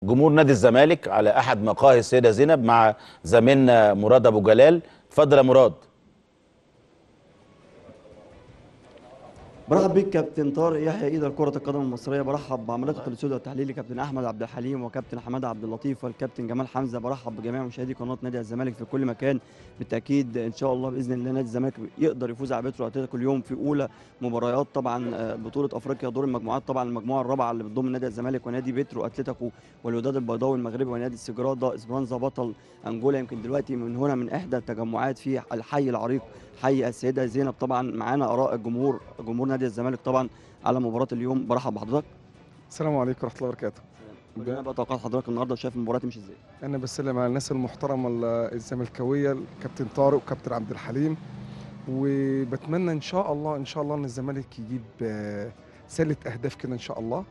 جمهور نادي الزمالك على احد مقاهي السيده زينب مع زميلنا مراد ابو جلال اتفضل يا مراد برحب بيك كابتن طارق يحيى ايدر كرة القدم المصرية برحب بعمليات الاستوديو التحليلي كابتن احمد عبد الحليم وكابتن حماده عبد اللطيف والكابتن جمال حمزة برحب بجميع مشاهدي قناة نادي الزمالك في كل مكان بالتأكيد ان شاء الله بإذن الله نادي الزمالك يقدر يفوز على بيترو اتلتيكو اليوم في أولى مباريات طبعا آه، بطولة افريقيا دور المجموعات طبعا المجموعة الرابعة اللي بتضم نادي الزمالك ونادي بيترو اتلتيكو والوداد البيضاوي المغربي ونادي السجرادة اسبرانزا بطل انجولا يمكن دلوقتي من هنا من احدى التجمعات في الحي العريق حي السيدة زينب طبعا معانا آراء الجمهور جمهور نادي الزمالك طبعا على مباراة اليوم برحب بحضرتك السلام عليكم ورحمه الله وبركاته قول لنا بقى توقعات حضرتك النهارده شايف المباراة تمشي ازاي انا بسلم على الناس المحترمه ال- الزملكاويه الكابتن طارق وكابتن عبد الحليم وبتمنى ان شاء الله ان شاء الله ان الزمالك يجيب آه، سله اهداف كده ان شاء الله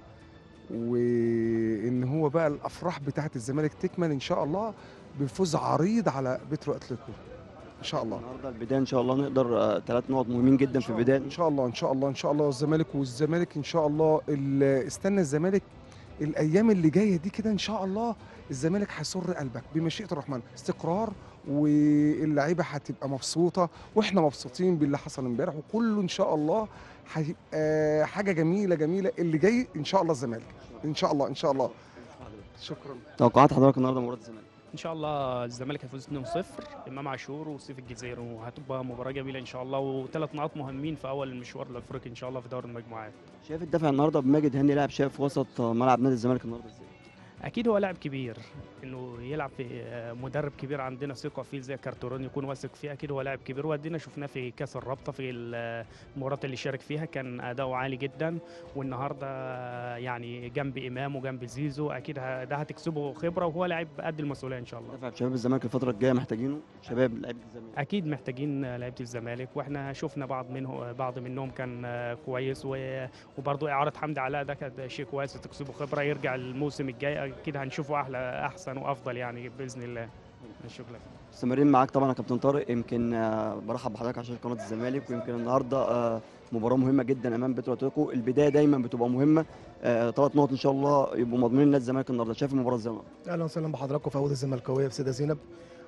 وان هو بقى الافراح بتاعه الزمالك تكمل ان شاء الله بفوز عريض على بترو اتلتيكو ان شاء الله النهارده البداية ان شاء الله نقدر ثلاث نقط مهمين جدا في البداية ان شاء الله ان شاء الله ان شاء الله الزمالك والزمالك ان شاء الله ال- استنى الزمالك الايام اللي جايه دي كده ان شاء الله الزمالك هيسر قلبك بمشيئه الرحمن استقرار واللعيبه هتبقى مبسوطه واحنا مبسوطين باللي حصل امبارح وكله ان شاء الله هيبقى حاجه جميله جميله اللي جاي ان شاء الله الزمالك ان شاء الله ان شاء الله شكرا توقعات حضرتك النهارده مباراة الزمالك ان شاء الله الزمالك هيفوز 2-0 امام عاشور وسيف الجزيرة وهتبقى مباراه جميله ان شاء الله وثلاث نقاط مهمين في اول المشوار الافريقي ان شاء الله في دوري المجموعات شايف الدفع النهارده بماجد هاني لاعب شايف وسط ملعب نادي الزمالك النهارده ازاي اكيد هو لاعب كبير انه يلعب في آه، مدرب كبير عندنا ثقه فيه زي كارتورون يكون واثق فيه اكيد هو لاعب كبير وادينا شفناه في كاس الرابطه في المباراه اللي شارك فيها كان اداؤه عالي جدا والنهارده آه، يعني جنب امام وجنب زيزو اكيد ه- ده هتكسبه خبره وهو لاعب قد المسؤوليه ان شاء الله دفع شباب الزمالك الفترة الجاية محتاجينه شباب لعيبة الزمالك اكيد محتاجين لعيبه الزمالك واحنا شفنا بعض منه بعض منهم كان آه، كويس و- وبرضه اعاره حمدي علاء ده كان شيء كويس تكسبه خبره يرجع الموسم الجاي اكيد هنشوفه احلى احسن وافضل يعني باذن الله شكرا مستمرين معاك طبعا يا كابتن طارق يمكن آه، برحب بحضرتك عشان قناه الزمالك ويمكن النهارده آه، مباراه مهمه جدا امام بترو اتلتيكو البدايه دايما بتبقى مهمه ثلاث نقط ان شاء الله يبقوا مضمونين نادي الزمالك النهارده شايف المباراه ازاي النهاردة؟ اهلا وسهلا بحضراتكم في عود الزملكاويه في سيده زينب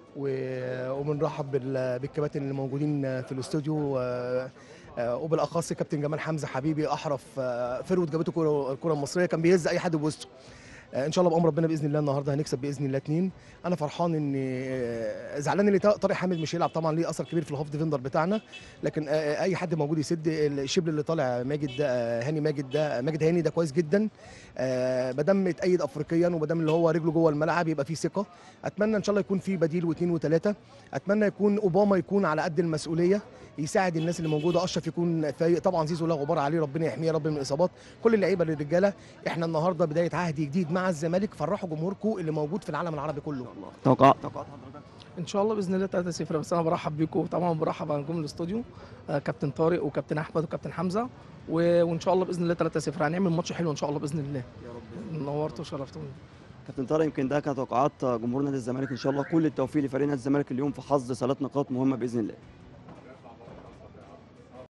و- وبنرحب بال- بالكباتن اللي موجودين في الاستوديو آه، آه، وبالاخص كابتن جمال حمزه حبيبي احرف آه، فروت جابته الكره الكره المصريه كان بيهز اي حد بوسطه آه، ان شاء الله بامر ربنا باذن الله النهارده هنكسب باذن الله اتنين انا فرحان ان آه، زعلان ان طارق حامد مش هيلعب طبعا ليه اثر كبير في الهاف ديفندر بتاعنا لكن آه، اي حد موجود يسد الشبل اللي طالع ماجد ده آه، هاني ماجد ده ماجد هاني ده كويس جدا آه، ما دام متأيد افريقيا وما دام اللي هو رجله جوه الملعب يبقى فيه ثقه اتمنى ان شاء الله يكون في بديل واثنين وثلاثه اتمنى يكون اوباما يكون على قد المسؤوليه يساعد الناس اللي موجوده اشرف يكون فايق طبعا زيزو لا غبار عليه ربنا يحميه يا رب من الاصابات كل اللعيبه الرجاله احنا النهارده بدايه عهد جديد مع الزمالك فرحوا جمهوركم اللي موجود في العالم العربي كله توقعات توقعات حضرتك ان شاء الله باذن الله 3 0 بس انا برحب بيكم طبعا برحب على نجوم الاستوديو آه، كابتن طارق وكابتن احمد وكابتن حمزه و- وان شاء الله باذن الله 3 0 هنعمل ماتش حلو ان شاء الله باذن الله يا رب نورتوا وشرفتوني كابتن طارق يمكن ده كانت توقعات جمهور نادي الزمالك ان شاء الله كل التوفيق لفريق نادي الزمالك اليوم في حظ ثلاث نقاط مهمه باذن الله